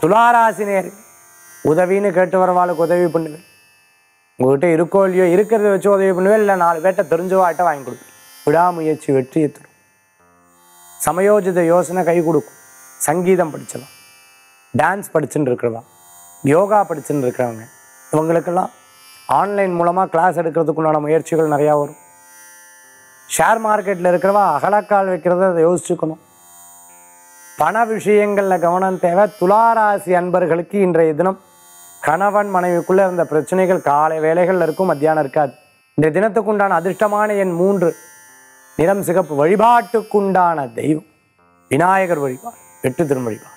துளாராசினியர் உதவின்னு கேட்டு வரவாளுக்கு உதவி பண்ணுவேன் உங்ககிட்ட இருக்கோ இல்லையோ இருக்கிறத வச்சு உதவி பண்ணுவேன் இல்லை நாலு பேர்ட்ட தெரிஞ்சவாட்ட வாங்கி கொடுப்பேன் விடாமுயற்சி வெற்றியை தரும் சமயோஜித யோசனை கை கொடுக்கும் சங்கீதம் படிச்சலாம் டான்ஸ் படிச்சுட்டு இருக்கிறவா யோகா படிச்சுட்டு இருக்கிறவங்க இவங்களுக்கெல்லாம் ஆன்லைன் மூலமாக கிளாஸ் எடுக்கிறதுக்குண்டான முயற்சிகள் நிறையா வரும் ஷேர் மார்க்கெட்டில் இருக்கிறவா அகலக்கால் வைக்கிறத அதை யோசிச்சுக்கணும் பண விஷயங்களில் கவனம் தேவை துளாராசி அன்பர்களுக்கு இன்றைய தினம் கணவன் மனைவிக்குள்ளே இருந்த பிரச்சனைகள் காலை வேலைகளில் இருக்கும் மத்தியானம் இருக்காது இந்த தினத்துக்குண்டான அதிர்ஷ்டமான எண் மூன்று நிறம் சிகப்பு வழிபாட்டுக்குண்டான தெய்வம் விநாயகர் வழிபாடு வெற்றி திரும்ப வழிபாடு